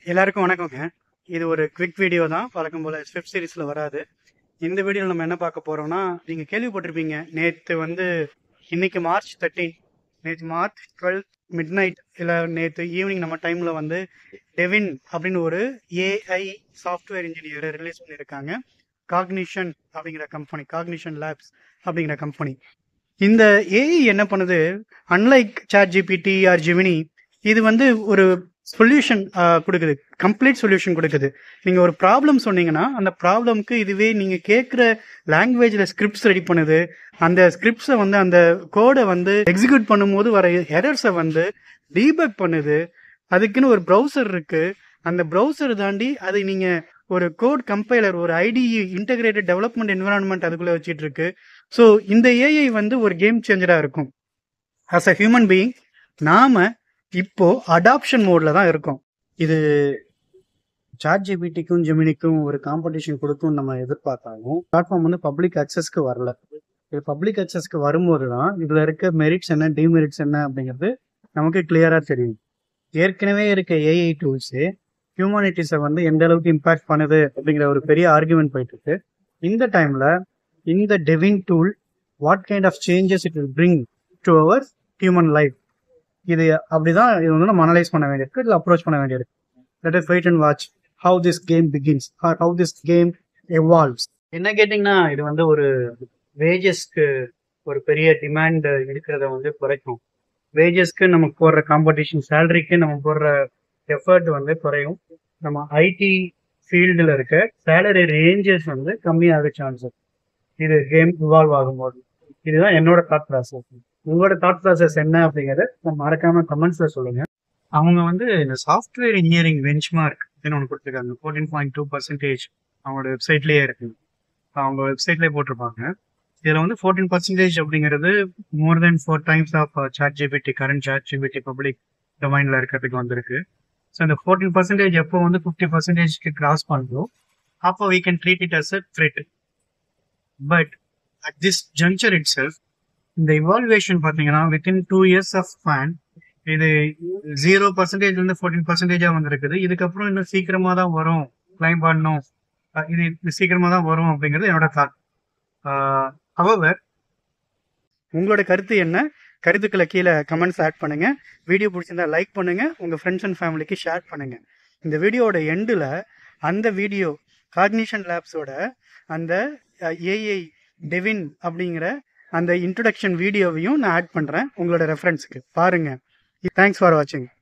எல்லாருக்கும் வணக்கங்க இது ஒரு குவிக் வீடியோ தான் வழக்கம் போல ஸ்விஃப்ட் சீரிஸ்ல வராது இந்த வீடியோவில் நம்ம என்ன பார்க்க போறோம்னா நீங்க கேள்விப்பட்டிருப்பீங்க நேற்று வந்து இன்னைக்கு மார்ச் தேர்ட்டீன் நேற்று மார்ச் டுவெல் மிட் நைட் இல்லை நேற்று ஈவினிங் நம்ம டைம்ல வந்து டெவின் அப்படின்னு ஒரு ஏஐ சாஃப்ட்வேர் இன்ஜினியரை ரிலீஸ் பண்ணியிருக்காங்க காக்னிஷன் அப்படிங்கிற கம்பெனி காக்னிஷன் லேப்ஸ் அப்படிங்கிற கம்பெனி இந்த ஏஐ என்ன பண்ணுது unlike ChatGPT or Gemini இது வந்து ஒரு சொல்யூஷன் கொடுக்குது கம்ப்ளீட் சொல்யூஷன் கொடுக்குது நீங்கள் ஒரு ப்ராப்ளம் சொன்னீங்கன்னா அந்த ப்ராப்ளம்க்கு இதுவே நீங்கள் கேட்குற லாங்குவேஜில் ஸ்கிரிப்ட்ஸ் ரெடி பண்ணுது அந்த ஸ்கிரிப்ட்ஸை வந்து அந்த கோடை வந்து எக்ஸிக்யூட் பண்ணும்போது வர எரர்ஸை வந்து டீபக் பண்ணுது அதுக்குன்னு ஒரு ப்ரௌசர் இருக்கு அந்த ப்ரௌசர் தாண்டி அதை நீங்கள் ஒரு கோட் கம்பைலர் ஒரு ஐடிஇ இன்டகிரேட்டட் டெவலப்மெண்ட் என்விரான்மெண்ட் அதுக்குள்ளே வச்சிட்டு இருக்கு ஸோ இந்த ஏஐ வந்து ஒரு கேம் சேஞ்சராக இருக்கும் ஆஸ் அ ஹியூமன் பீயிங் நாம இப்போ அடாப்ஷன் மோட்ல தான் இருக்கோம் இது சாட் ஜிபிடிக்கும் ஜெமினிக்கும் ஒரு காம்படிஷன் கொடுக்கும் நம்ம எதிர்பார்த்தாலும் பிளாட்ஃபார்ம் வந்து பப்ளிக் அக்சஸ்க்கு வரல இது பப்ளிக் அக்சஸ்க்கு வரும்போது தான் இதுல இருக்க மெரிட்ஸ் என்ன டிமெரிட்ஸ் என்ன அப்படிங்கிறது நமக்கு கிளியரா தெரியும் ஏற்கனவே இருக்க ஏஐ டூல்ஸே ஹியூமனிட்டிஸை வந்து எந்த அளவுக்கு இம்பாக்ட் பண்ணுது அப்படிங்கிற ஒரு பெரிய ஆர்குமெண்ட் போயிட்டு இருக்கு இந்த டைம்ல இந்த Devin tool what kind of changes it will bring to our human life இது அப்படிதான் இது வந்து நம்ம அனலைஸ் பண்ண வேண்டியிருக்கு இல்லை அப்ரோச் பண்ண வேண்டியிருக்கு let is wait and watch how this game begins or how this game evolves என்ன கேட்டிங்கன்னா இது வந்து ஒரு வேஜஸ்க்கு ஒரு பெரிய டிமாண்ட் இருக்கிறத வந்து குறைக்கும் வேஜஸ்க்கு நம்ம போடுற காம்படிஷன் சேலரிக்கு நம்ம போடுற எஃபர்ட் வந்து குறையும் நம்ம ஐடி ஃபீல்டில் இருக்க சேலரி ரேஞ்சஸ் வந்து கம்மியாக சான்சஸ் இது கேம் இவால்வ் ஆகும்போது இதுதான் என்னோட தாட் ப்ராசஸ் உங்களோட தாட் ப்ராசஸ் என்ன அப்படிங்கறத மறக்காம கமெண்ட்ஸ்ல சொல்லுங்க அவங்க வந்து இந்த சாஃப்ட்வேர் இன்ஜினியரிங் பெஞ்ச் மார்க் ஒன்று கொடுத்துருக்காங்க ஃபோர்டீன் பாயிண்ட் டூ பர்சன்டேஜ் அவங்களோட வெப்சைட்லேயே இருக்கு அவங்க வெப்சைட்லேயே போட்டிருப்பாங்க இதில் வந்து ஃபோர்டீன் பர்சன்டேஜ் அப்படிங்கிறது more than four times of ChatGPT current ChatGPT public டொமைனில் இருக்கிறதுக்கு வந்திருக்கு ஸோ இந்த ஃபோர்டீன் பர்சன்டேஜ் எப்போ வந்து ஃபிஃப்டி பர்சன்டேஜ்க்கு கிராஸ் பண்ணுறோம் அப்போ we can treat it as a threat but at this juncture itself இந்த இவால்வேஷன் பார்த்தீங்கன்னா within two years of span இது ஜீரோ பர்சன்டேஜ் வந்து ஃபோர்டீன் பர்சன்டேஜாக வந்திருக்குது இதுக்கப்புறம் இன்னும் சீக்கிரமாக தான் வரும் கிளைம் பண்ணணும் அஹ் இது சீக்கிரமாக தான் வரும் அப்படிங்கிறது என்னோட தாட் ஹவவர் உங்களோட கருத்து என்ன கருத்துக்களை கீழே கமெண்ட்ஸ் ஆட் பண்ணுங்க வீடியோ பிடிச்சிருந்தா லைக் பண்ணுங்க உங்க ஃப்ரெண்ட்ஸ் அண்ட் ஃபேமிலிக்கு ஷேர் பண்ணுங்க இந்த வீடியோவோட எண்டில் அந்த வீடியோ காக்னிஷன் லேப்ஸோட அந்த ஏஐ டெவின் அப்படிங்கிற அந்த இன்ட்ரொடக்ஷன் வீடியோவையும் நான் ஆட் பண்ணுறேன் உங்களோட ரெஃபரன்ஸுக்கு பாருங்க தேங்க்ஸ் ஃபார் வாட்சிங்